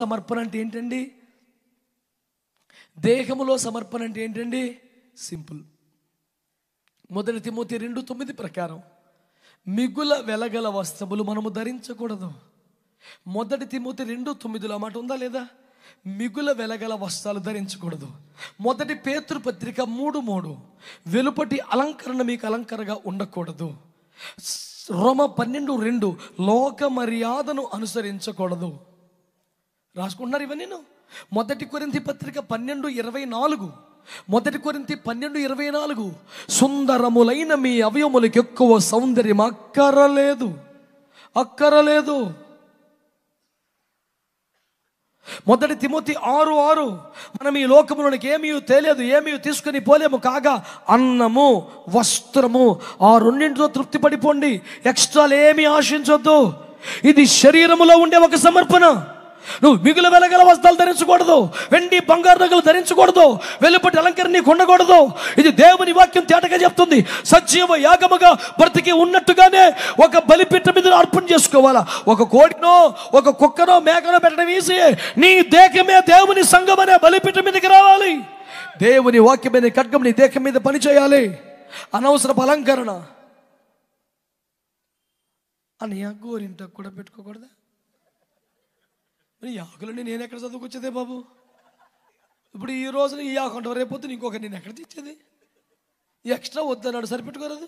సమర్పణ అంటే ఏంటండి దేహములో సమర్పణ అంటే ఏంటండి సింపుల్ మొదటి తిమోతి రెండు తొమ్మిది ప్రకారం మిగుల వెలగల వస్త్రములు మనము ధరించకూడదు మొదటి తిమోతి రెండు తొమ్మిదిలో ఆ మాట ఉందా లేదా మిగుల వెలగల వస్త్రాలు ధరించకూడదు మొదటి పేతృ పత్రిక మూడు మూడు వెలుపటి అలంకరణ మీకు అలంకరగా ఉండకూడదు రోమ పన్నెండు రెండు లోక మర్యాదను అనుసరించకూడదు రాసుకుంటున్నారు ఇవన్నీ నేను మొదటి కొరింతి పత్రిక పన్నెండు ఇరవై నాలుగు మొదటి కొరింతి పన్నెండు ఇరవై నాలుగు సుందరములైన మీ అవయములకు ఎక్కువ సౌందర్యం అక్కరలేదు అక్కరలేదు మొదటి తిమోతి ఆరు ఆరు మనం ఈ లోకములోనికి ఏమీ తెలియదు ఏమీ తీసుకుని పోలేము కాగా అన్నము వస్త్రము ఆ రెండింటితో తృప్తి పడిపోండి ఎక్స్ట్రాలు ఏమీ ఆశించొద్దు ఇది శరీరములో ఉండే ఒక సమర్పణ నువ్వు మిగులు వెలగల వస్త్రాలు ధరించకూడదు వెండి బంగారు నగలు ధరించకూడదు వెలుపటి అలంకరణ నీకు ఉండకూడదు ఇది దేవుని వాక్యం తేటగా చెప్తుంది సజీవ యాగముగా బ్రతికి ఉన్నట్టుగానే ఒక బలిపీఠ మీద అర్పణ చేసుకోవాలా ఒక కోడినో ఒక కుక్కనో మేకనో పెట్టడం ఈజీ నీ దేహమే దేవుని సంఘం అనే బలిపీఠ మీదకి రావాలి దేవుని వాక్యమైన ఖడ్గం నీ దేహం మీద పని చేయాలి అనవసరపు అలంకరణ అని గోరింట కూడా పెట్టుకోకూడదా మరి ఈ ఆకులని నేను ఎక్కడ చదువుకొచ్చేదే బాబు ఇప్పుడు ఈ రోజున ఈ ఆకు అంటావు రేపొద్దు ఇంకొక నేను ఎక్కడ తెచ్చేది ఈ ఎక్స్ట్రా వద్దన్నాడు సరిపెట్టుకోరాదు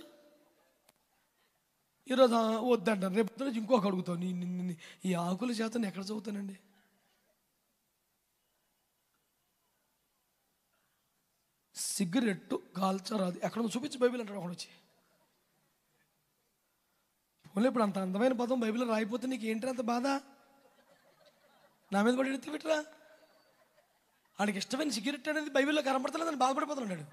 ఈరోజు ఆ, వద్దంటాను రేపు పొద్దున ఇంకొక అడుగుతావు నీ నీ- నీ- ఈ ఆకుల చేత నేను ఎక్కడ చదువుతానండి సిగరెట్టు కాల్చరాదు ఎక్కడ చూపించి బైబిల్ అంటాడు ఒకడు వచ్చి పోలే ఇప్పుడు అంత అందమైన పదం బైబిల్లో రాయిపోతే నీకు ఏంటి అంత బాధ నా మీద పడి ఎత్తి పెట్టరా వాడికి ఇష్టమైన సిగరెట్ అనేది బైబిల్లో కనపడతలేదని బాధపడిపోతున్నాడు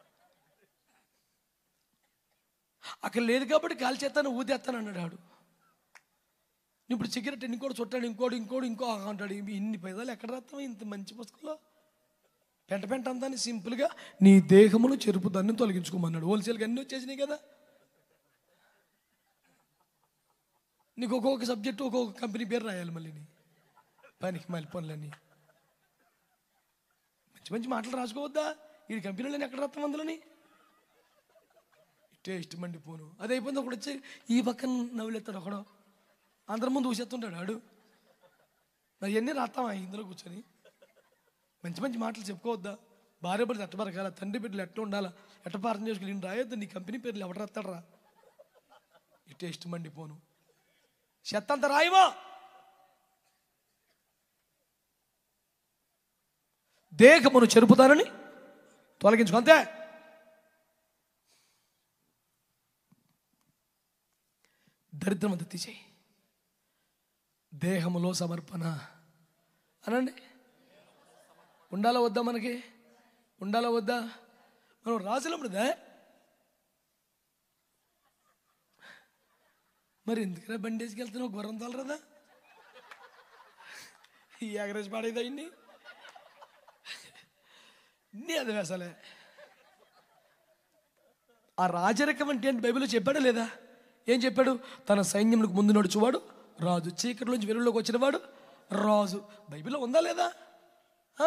అక్కడ లేదు కాబట్టి కాల్ చేస్తాను ఊదేస్తాను అన్నాడు ఆడు ఇప్పుడు సిగరెట్ ఇంకోటి చుట్టాడు ఇంకోటి ఇంకోటి ఇంకో అంటాడు ఇవి ఇన్ని పైదాలు ఎక్కడ రాస్తాం ఇంత మంచి పుస్తకంలో పెంట పెంట అంతా సింపుల్గా నీ దేహమును చెరుపు దాన్ని తొలగించుకోమన్నాడు హోల్సేల్గా అన్నీ వచ్చేసినాయి కదా నీకు ఒక్కొక్క సబ్జెక్టు ఒక్కొక్క కంపెనీ పేరు రాయాలి మళ్ళీ నీ పనికి మళ్ళీ పనులన్నీ మంచి మంచి మాటలు రాసుకోవద్దా ఈ కంపెనీలని ఎక్కడ రాస్తాం అందులోని టేస్ట్ మండిపోను అది అయిపోయింది ఒకడు వచ్చి ఈ పక్కన నవ్వులెత్తాడు ఒకడు అందరి ముందు ఊసేస్తుంటాడు ఆడు మరి ఎన్ని రాస్తామా ఇందులో కూర్చొని మంచి మంచి మాటలు చెప్పుకోవద్దా భార్య బిడ్డలు ఎట్ట బరకాల తండ్రి బిడ్డలు ఎట్లా ఉండాలా ఎట్ట పార్థన చేసుకుని నేను రాయొద్దు నీ కంపెనీ పేర్లు ఎవడు రాస్తాడరా ఈ టేస్ట్ మండిపోను చెత్త అంత రాయవా దేహమును చెరుపుతానని తొలగించుకో అంతే దరిద్రం అంతా తీసేయి దేహములో సమర్పణ అనండి ఉండాలా వద్దా మనకి ఉండాలా వద్దా మనం రాజులమ్మడిదా మరి ఎందుకురా బండి వేసుకెళ్తున్నావు గుర్రం తోలరదా ఈ ఎగరేజ్ పాడేదా ఇన్ని ఇన్ని అది వేసలే ఆ రాజరికం అంటే ఏంటి బైబిల్లో చెప్పాడా లేదా ఏం చెప్పాడు తన సైన్యములకు ముందు నడుచువాడు రాజు చీకటిలోంచి వెలుగులోకి వచ్చినవాడు రాజు బైబిల్లో ఉందా లేదా ఆ?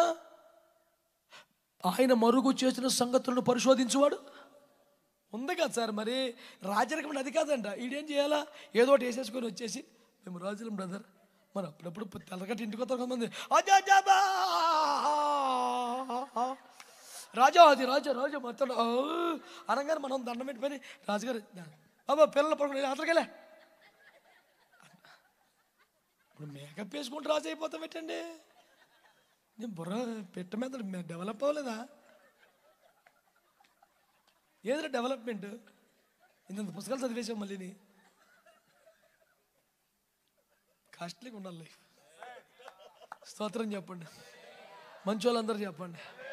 ఆయన మరుగు చేసిన సంగతులను పరిశోధించువాడు ఉంది కదా సార్ మరి రాజరికం అంటే అది కాదంట ఈడేం చేయాలా ఏదో ఒకటి వేసేసుకొని వచ్చేసి మేము రాజులం బ్రదర్ మరి అప్పుడప్పుడు తెల్లగట్టి ఇంటికి వస్తారు కొంతమంది అజాజాబా! రాజా అది రాజా రాజా మొత్తం ఆ! అనగానే మనం దండం పెట్టిపోయి రాజుగారు అబ్బా పిల్లలు పడుకుని అతలకెళ్ళే ఇప్పుడు మేకప్ వేసుకుంటూ రాజు అయిపోతాం పెట్టండి నేను బుర్ర పెట్ట మీద డెవలప్ అవ్వలేదా ఏదో డెవలప్మెంట్ ఇంత పుస్తకాలు చదివేసాం మళ్ళీని కాస్ట్లీగా ఉండాలి లైఫ్ స్తోత్రం చెప్పండి మంచి వాళ్ళందరూ చెప్పండి